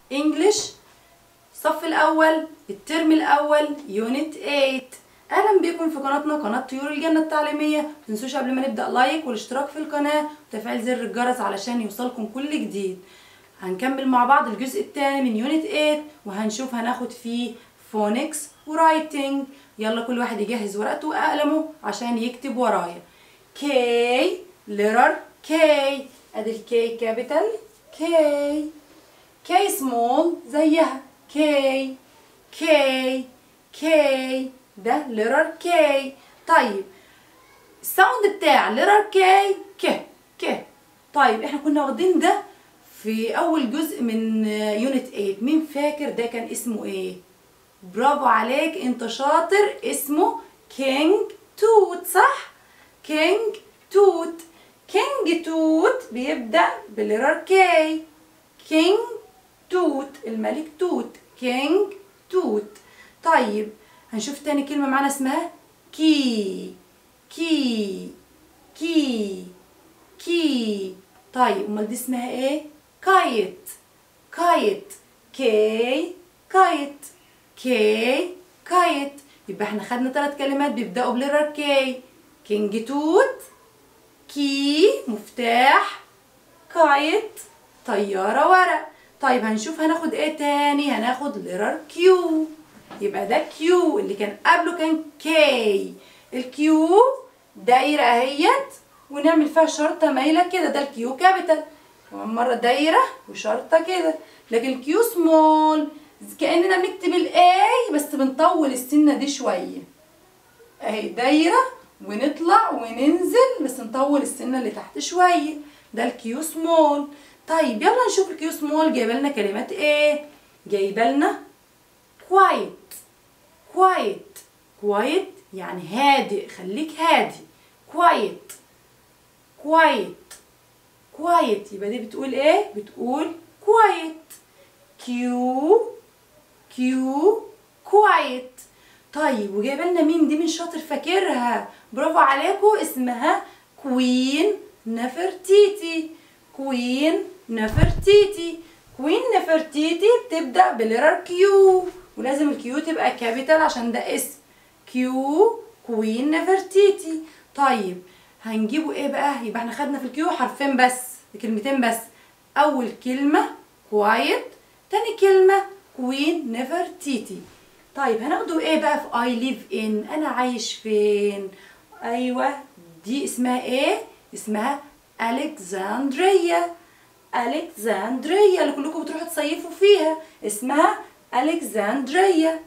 انجلش الصف الاول الترم الاول يونت 8 اهلا بكم في قناتنا قناه طيور الجنه التعليميه متنسوش قبل ما نبدا لايك والاشتراك في القناه وتفعيل زر الجرس علشان يوصلكم كل جديد هنكمل مع بعض الجزء الثاني من يونت 8 وهنشوف هناخد فيه فونكس ورايتنج يلا كل واحد يجهز ورقته وقلمه عشان يكتب ورايا كي ليرر كي ادي الكي كابيتال كي كي سمول زيها كي كي كي ده ليرر كي طيب الساوند بتاع ليرر كي ك ك طيب احنا كنا واخدين ده في اول جزء من يونت 8 مين فاكر ده كان اسمه ايه برافو عليك انت شاطر اسمه كينج توت صح كينج توت كينج توت بيبدأ بليرر كي كينج توت الملك توت كينج توت طيب هنشوف تاني كلمة معانا اسمها كي كي كي كي طيب امال دي اسمها ايه كايت كايت كي كايت كي كايت يبقى احنا خدنا ثلاث كلمات بيبدأوا بليرر كي كينج توت كي مفتاح كايت طيارة ورق طيب هنشوف هناخد ايه تاني هناخد ليرر كيو يبقى ده كيو اللي كان قبله كان كي الكيو دايرة اهيت ونعمل فيها شرطة مايلة كده ده الكيو كابيتال كمان مرة دايرة وشرطة كده لكن الكيو سمول كأننا بنكتب الاي بس بنطول السنة دي شوية اهي دايرة ونطلع وننزل بس نطول السنة اللي تحت شوية ده الكيو سمول طيب يلا نشوف الكيو سمول جايبه لنا كلمات ايه جايبه لنا كوايت كوايت كوايت يعني هادئ خليك هادي كوايت كوايت كوايت يبقى دي بتقول ايه بتقول كوايت كيو كيو كوايت طيب وجايبه لنا مين دي من شاطر فاكرها برافو عليكم اسمها كوين نفرتيتي كوين نفرتيتي كوين نفرتيتي بتبدا بليرر كيو ولازم الكيو تبقى كابيتال عشان ده اسم كيو كوين نفرتيتي طيب هنجيبه ايه بقى يبقى احنا خدنا في الكيو حرفين بس كلمتين بس اول كلمه كوايت تاني كلمه كوين نفرتيتي طيب هناخده ايه بقى في اي ليف ان انا عايش فين ايوه دي اسمها ايه اسمها الكسندريا الكسندريا اللي كلكم بتروحوا تصيفوا فيها اسمها الكسندريا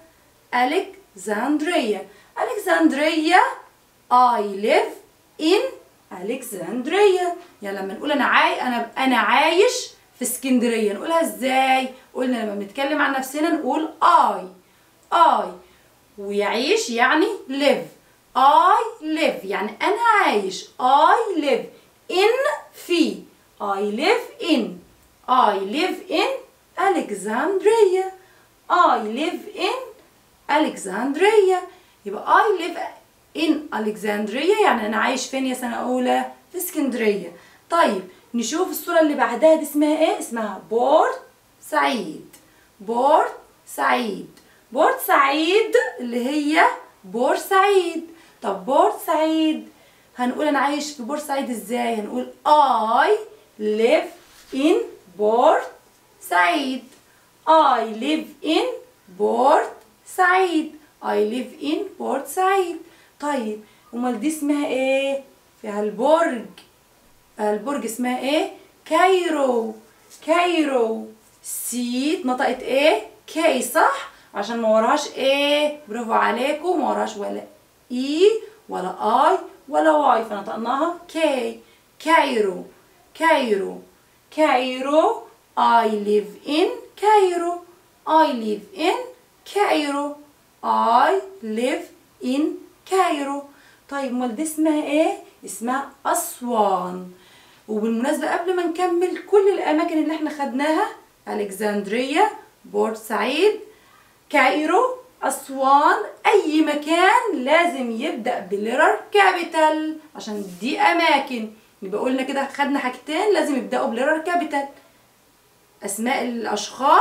الكسندريا الكسندريا I live in الكسندريا يعني لما نقول انا عاي انا انا عايش في اسكندريه نقولها ازاي قلنا لما بنتكلم عن نفسنا نقول I I ويعيش يعني live I live يعني أنا عايش I live in في I live in I live in Alexandria I live in Alexandria يبقى I live in Alexandria يعني أنا عايش فين يا سنة أولى في اسكندرية طيب نشوف الصورة اللي بعدها دي اسمها ايه اسمها بورت سعيد بورت سعيد بورت سعيد اللي هي بورسعيد طب بورسعيد هنقول انا عايش في بورسعيد ازاي هنقول I live in بورت سعيد I live in بورت سعيد I live in بورت سعيد طيب امال دي اسمها ايه فيها البرج البرج اسمها ايه كايرو كايرو سي اتنطقت ايه كي صح عشان ما وراهاش ايه برافو عليكم ما وراهاش ولا اي ولا اي ولا واي فنطقناها كي كايرو كايرو كايرو I live in كايرو I live in كايرو I live in كايرو طيب امال دي اسمها ايه اسمها اسوان وبالمناسبة قبل ما نكمل كل الأماكن اللي احنا خدناها ألكسندرية بورسعيد كايرو أسوان أي مكان لازم يبدأ بليرر كابيتال عشان دي أماكن يبقى قلنا كده خدنا حاجتين لازم يبدأوا بليرر كابيتال أسماء الأشخاص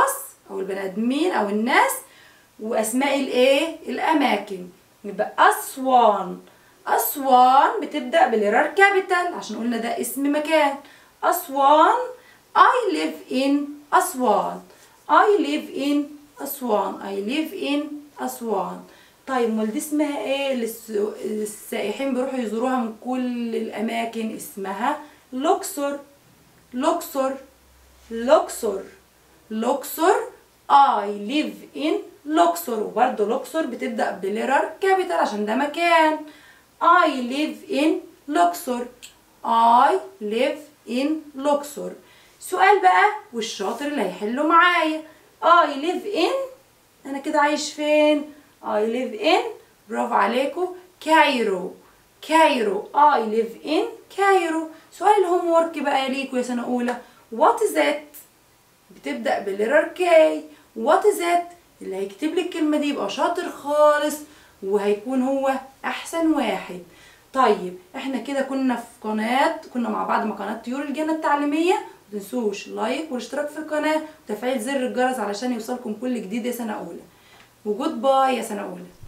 او البني ادمين او الناس واسماء الايه الاماكن يبقى اسوان اسوان بتبدا بالرار كابيتال عشان قلنا ده اسم مكان اسوان I live in اسوان I live in اسوان I live in اسوان طيب امال دي اسمها ايه اللي الس- السائحين بيروحوا يزوروها من كل الاماكن اسمها لوكسور لوكسور لوكسور لوكسور I live in لوكسور وبرضه لوكسور بتبدأ بليرر كابيتال عشان ده مكان I live in لوكسور I live in لوكسور سؤال بقى والشاطر اللي هيحله معايا I live in أنا كده عايش فين I live in برافو عليكم كايرو كايرو I live in كايرو سؤال الهوم وورك بقى ليكوا يا سنة أولى What is it بتبدأ بالليرر كي وات از ات اللي هيكتب لي الكلمة دي يبقى شاطر خالص وهيكون هو أحسن واحد طيب احنا كده كنا في قناة كنا مع بعض مع قناة طيور الجنة التعليمية متنسوش لايك والاشتراك في القناة وتفعيل زر الجرس علشان يوصلكم كل جديد يا سنة أولى وجود باي يا سنة أولى